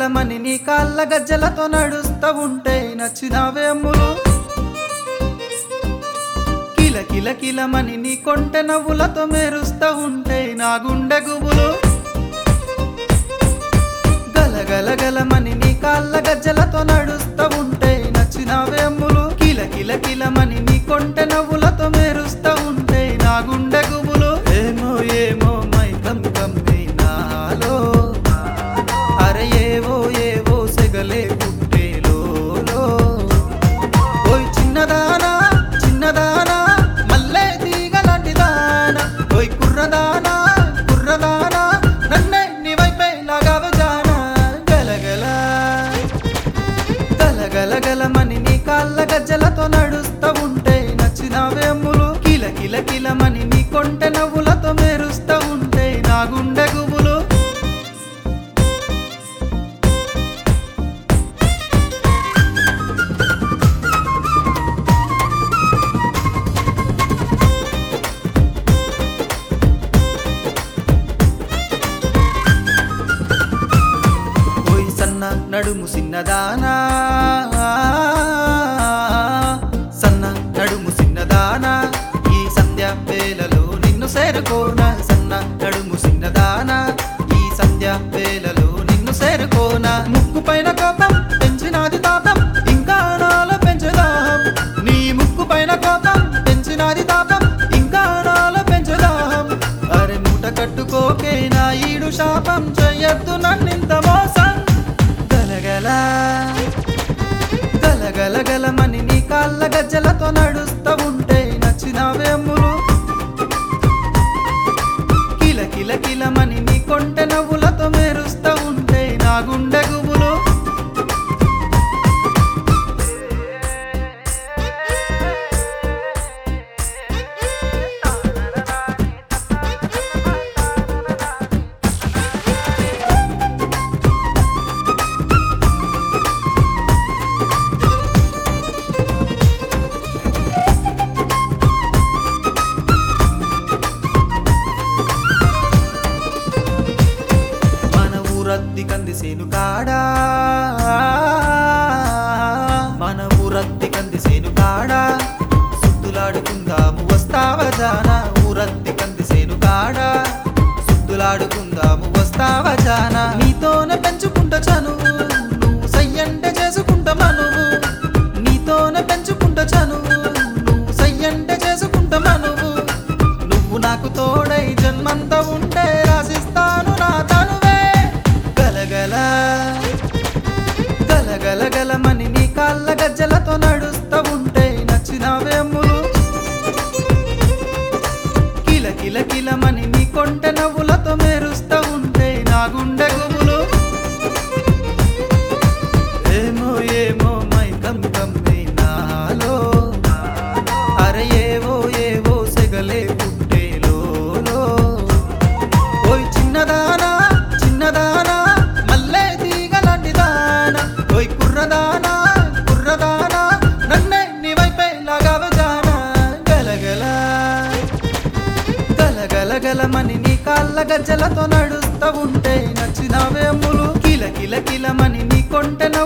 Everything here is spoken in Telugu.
గిలమని నీ కాళ్ళ గజ్జలతో నడుస్తా ఉంటే నచ్చినావే అమ్ములు కిల కిల కిలమని నీ కొంటె నవ్వులతో మెరుస్తా ఉంటే నా గుండె గుబులు గల గలమని నీ కాళ్ళ గజ్జలతో నడుస్తా ఉంటే నచ్చినావే అమ్ములు కిల కిల కిలమని నీ కొంటె నవ్వులతో మెరుస్తా ఉంటే నా గుండె గుబులు ఏమో ఏమో మైకం కమ్మి నాలో అరే ఏవో ఏవో సెగలే పుట్టేలో ఓయ్ చిన్నదానా చిన్నదానా మల్లె తీగలాంటి దానా ఓయ్ కుర్రదానా కుర్రదానా నన్నే నీ వైపే లాగావు జానా గలగల గలగల గలమని నీ కాళ్ళ గజ్జలతో నడుస్తా ఉంటే నచ్చినావే అమ్ములు కిల కిల కిలమని నీ కొంటె నవ్వులతో మెరుస్తా ఉంటే నా గుండె గుబులు ఓయ్ సన్న నడుము సిన్నదానా సన్న నడుము సిన్నదానా ఈ సంధ్య వేళలో నిన్ను చేరుకోనా సన్న నడుము సిన్నదానా ఈ సంధ్య వేళలో నిన్ను చేరుకోనా ముక్కు పైన కోపం పెంచినాది తాపం ఇంకా నాలో పెంచుదాం నీ ముక్కు పైన కోపం పెంచినాది తాపం ఇంకా నాలో పెంచుదాం అరే మూట కట్టుకోకే నా ఈడు శాపం చెయ్యొద్దు నన్నింత మోసం గలగల గలగల గలమని నీ కాళ్ళ గజ్జలతో నడుస్తా ఉంటే నచ్చినావే అమ్ములు కిల కిల కిలమని నీ కొంటె నవ్వులతో మెరుస్తా ఉంటే నా గుండె గుబులు మన ఊరద్ది కంది సేను కాడా మన ఊరద్ది కంది సేను కాడా సుద్దులాడుకుందాము వస్తావా జానా ఊరద్ది కంది సేను కాడా సుద్దులాడుకుందాము వస్తావా జానా నీతోనే పెంచుకుంటా చనువు నువ్వు సయ్యంటే చేసుకుంటా మనువు నీతోనే పెంచుకుంటా చనువు నువ్వు సయ్యంటే చేసుకుంటా మనువు నువ్వు నాకు తోడై జన్మంతా ఉంటే రాసిస్తాను నా తనువే గలగల గలగల గలమని నీ కాళ్ళ గజ్జలతో నడుస్తా ఉంటే నచ్చినావే అమ్ములు కిల కిల కిలమని నీ కొంటె నవ్వులతో మెరుస్తా ఉంటే నా గుండె గుబులు ఏమో ఏమో మైకం కమ్మి నాలో అరే ఏవో ఏవో సెగలే పుట్టేలో ఓయ్ చిన్నదానా చిన్నదానా మల్లె తీగలాంటి దానా ఓయ్ కుర్రదానా కుర్రదానా నన్నే నీ వైపే లాగావు జానా గలగల గలగల గలమని నీ కాళ్ళ గజ్జలతో నడుస్తా ఉంటే నచ్చినావే అమ్ములు కిల కిల కిలమని నీ కొంటె